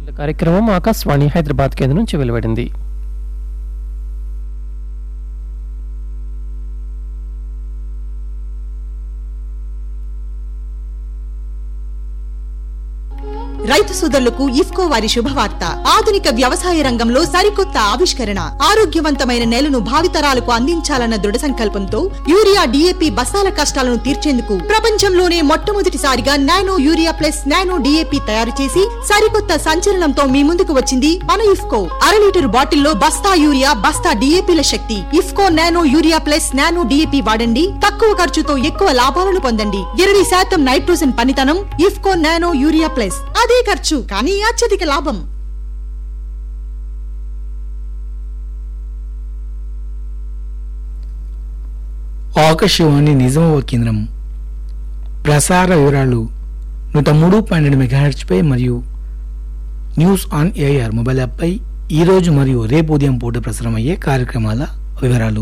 కార్యక్రమం ఆకాశవాణి హైదరాబాద్ కేంద్రం నుంచి వెలువడింది రైతు సోదరులకు ఇఫ్కో వారి శుభవార్త ఆధునిక వ్యవసాయ రంగంలో సరికొత్త ఆవిష్కరణ ఆరోగ్యవంతమైన నేలను భావితరాలకు అందించాలన్న దృఢ సంకల్పంతో యూరియా డిఏపి బస్తాల కష్టాలను తీర్చేందుకు ప్రపంచంలోనే మొట్టమొదటిసారిగా nano urea plus nano DAP తయారు చేసి సరికొత్త సంచలనంతో మీ ముందుకు వచ్చింది మన ఇఫ్కో అర లీటర్ బాటిల్లో బస్తా యూరియా బస్తా డిఏపిల శక్తి IFFCO nano urea plus nano DAP వాడండి తక్కువ ఖర్చుతో ఎక్కువ లాభాలను పొందండి ఇరవై శాతం నైట్రోజన్ పనితనం ఇఫ్కో నానో యూరియా ప్లస్ అదే ఖర్చు కానీ అత్యధిక లాభం ఆకాశవాణి నిజామాబాద్ కేంద్రం ప్రసార వివరాలు నూట మూడు పన్నెండు మెగాహెర్ట్స్పై మరియు న్యూస్ ఆన్ ఏఆర్ మొబైల్ యాప్పై ఈరోజు మరియు రేపు ఉదయం పూట ప్రసారమయ్యే కార్యక్రమాల వివరాలు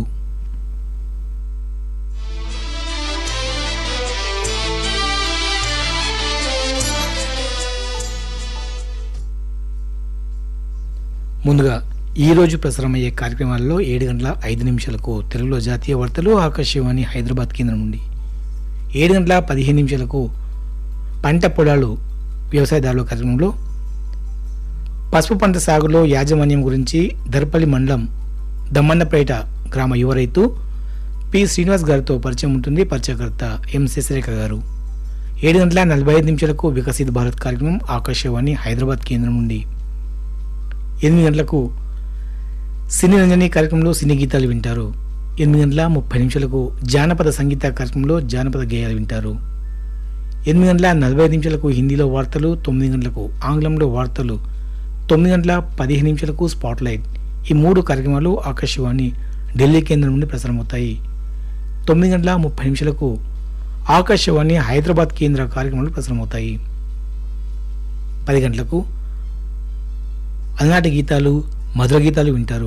ముందుగా ఈ రోజు ప్రసారమయ్యే కార్యక్రమాల్లో ఏడు గంటల ఐదు నిమిషాలకు తెలుగులో జాతీయ వార్తలు ఆకాశవాణి హైదరాబాద్ కేంద్రం నుండి ఏడు గంటల పదిహేను నిమిషాలకు పంట పొలాలు వ్యవసాయదారుల కార్యక్రమంలో పసుపు పంట సాగులో యాజమాన్యం గురించి దర్పల్లి మండలం దమ్మన్నపేట గ్రామ యువ రైతు పి శ్రీనివాస్ గారితో పరిచయం ఉంటుంది పరిచయకర్త ఎం శశిరేఖ గారు ఏడు గంటల నలభై ఐదు నిమిషాలకు వికసిత్ భారత్ కార్యక్రమం ఆకాశవాణి హైదరాబాద్ కేంద్రం నుండి ఎనిమిది గంటలకు సినీ రంజని కార్యక్రమంలో సినీ గీతాలు వింటారు ఎనిమిది గంటల ముప్పై నిమిషాలకు జానపద సంగీత కార్యక్రమంలో జానపద గేయాలు వింటారు ఎనిమిది గంటల నలభై ఐదు నిమిషాలకు హిందీలో వార్తలు తొమ్మిది గంటలకు ఆంగ్లంలో వార్తలు తొమ్మిది గంటల పదిహేను నిమిషాలకు స్పాట్ లైట్ ఈ మూడు కార్యక్రమాలు ఆకాశవాణి ఢిల్లీ కేంద్రం నుండి ప్రసారమవుతాయి తొమ్మిది గంటల ముప్పై నిమిషాలకు ఆకాశవాణి హైదరాబాద్ కేంద్ర కార్యక్రమాలు ప్రసారమవుతాయి పది గంటలకు అలనాటి గీతాలు మధుర గీతాలు వింటారు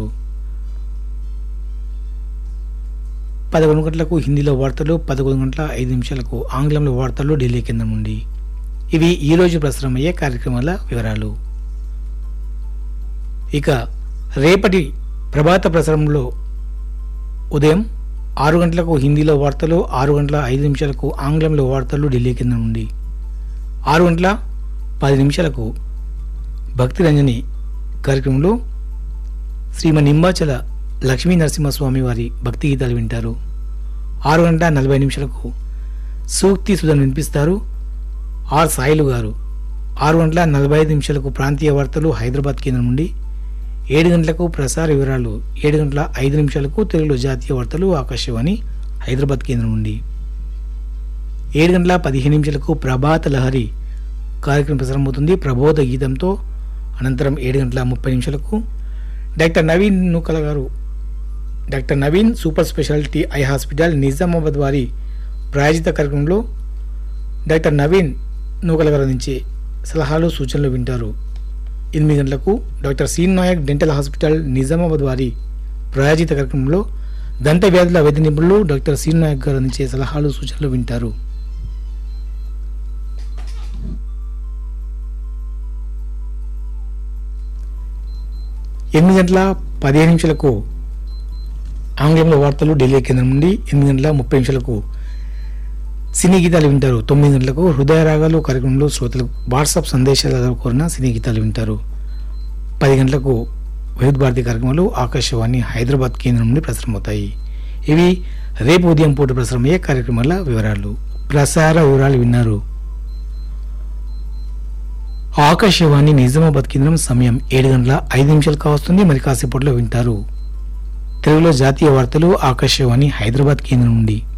పదకొండు గంటలకు హిందీలో వార్తలు పదకొండు గంటల ఐదు నిమిషాలకు ఆంగ్లంలో వార్తలు ఢిల్లీ కేంద్రం నుండి ఇవి ఈ రోజు ప్రసారమయ్యే కార్యక్రమాల వివరాలు ఇక రేపటి ప్రభాత ప్రసారంలో ఉదయం ఆరు గంటలకు హిందీలో వార్తలు ఆరు గంటల ఐదు నిమిషాలకు ఆంగ్లంలో వార్తలు ఢిల్లీ కేంద్రం నుండి ఆరు గంటల పది నిమిషాలకు భక్తి రంజని కార్యక్రమంలో శ్రీమన్ నింబాచల లక్ష్మీ నరసింహస్వామి వారి భక్తి గీతాలు వింటారు ఆరు గంటల నలభై నిమిషాలకు సూక్తి సుధను వినిపిస్తారు ఆర్ సాయిలు గారు ఆరు గంటల నలభై ఐదు నిమిషాలకు ప్రాంతీయ వార్తలు హైదరాబాద్ కేంద్రం నుండి ఏడు గంటలకు ప్రసార వివరాలు ఏడు గంటల ఐదు నిమిషాలకు తెలుగులో జాతీయ వార్తలు ఆకాశవాణి హైదరాబాద్ కేంద్రం నుండి ఏడు గంటల పదిహేను నిమిషాలకు ప్రభాత లహరి కార్యక్రమం ప్రసారమవుతుంది ప్రబోధ గీతంతో అనంతరం ఏడు గంటల ముప్పై నిమిషాలకు డాక్టర్ నవీన్ నూకల గారు doctor Naveen super speciality eye hospital Nizamabad వారి ప్రాయోజిత కార్యక్రమంలో డాక్టర్ నవీన్ నూకల గారు అందించే సలహాలు సూచనలు వింటారు ఎనిమిది గంటలకు doctor Sean Naik dental hospital Nizamabad వారి ప్రాయోజిత కార్యక్రమంలో దంత వ్యాధుల వైద్య నిపుణులు డాక్టర్ సీన్ నాయక్ గారు అందించే సలహాలు సూచనలు వింటారు ఎనిమిది గంటల పదిహేను నిమిషాలకు ఆంగ్లంలో వార్తలు ఢిల్లీ కేంద్రం నుండి ఎనిమిది గంటల ముప్పై నిమిషాలకు సినీ గీతాలు వింటారు తొమ్మిది గంటలకు హృదయ రాగాలు కార్యక్రమంలో శ్రోతలకు వాట్సాప్ సందేశాల కోరిన సినీ గీతాలు వింటారు పది గంటలకు వివిధ భారతి కార్యక్రమాలు ఆకాశవాణి హైదరాబాద్ కేంద్రం నుండి ప్రసారమవుతాయి ఇవి రేపు ఉదయం పూట ప్రసారమయ్యే కార్యక్రమాల వివరాలు ప్రసార వివరాలు విన్నారు ఆకాశవాణి నిజామాబాద్ కేంద్రం సమయం ఏడు గంటల ఐదు నిమిషాలు కావస్తుంది మరి కాసేపట్లో వింటారు తెలుగులో జాతీయ వార్తలు ఆకాశవాణి హైదరాబాద్ కేంద్రం నుండి